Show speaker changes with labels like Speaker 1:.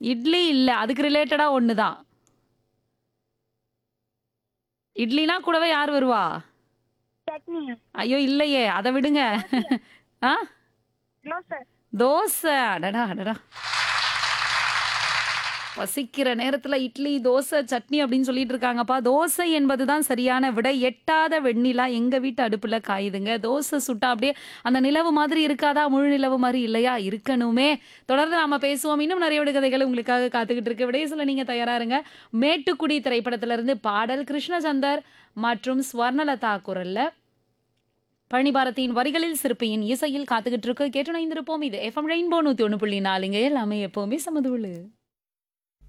Speaker 1: இட்லி இல்ல. அதுக்கு ரிலேட்டடா ஒண்ணு தான். இட்லினா கூடவே யார் வருவா?
Speaker 2: சட்னி
Speaker 1: ஐயோ! இல்லையே. அத விடுங்க. ஆ?
Speaker 2: தோசை
Speaker 1: தோசை. அடடா! அடடா! பசிக்கிற நேரத்துல இட்லி, தோசை, சட்னி அப்படின்னு சொல்லிட்டு இருக்காங்கப்பா. தோசை என்பது தான் சரியான விடை. எட்டாத வெண்ணிலா எங்க வீட்டு அடுப்புல காயுதுங்க. தோசை சுட்டா அப்படியே அந்த நிலவு மாதிரி இருக்காதா? முழு நிலவு மாரி இல்லையா? இருக்கணுமே. தொடர்ந்து நாம பேசுவோம். இன்னும் நிறைய விடுகதைகள் உங்களுக்காக காத்துக்கிட்டு இருக்கு. விடைய சொல்ல நீங்க தயாரா இருங்க. மேட்டுக்குடி திரைப்படத்திலிருந்து பாடல் கிருஷ்ணசந்தர் மற்றும் ஸ்வர்ணலதா குரல்ல பழனிபாரதியின் வரிகளில் சிற்பியின் இசையில் காத்துக்கிட்டு இருக்கு. கேட்டு இணைந்திருப்போம். இது எஃப்எம் ரெயின்போ 101.4 எல்லாமே எப்பவுமே சமதுள்ளு.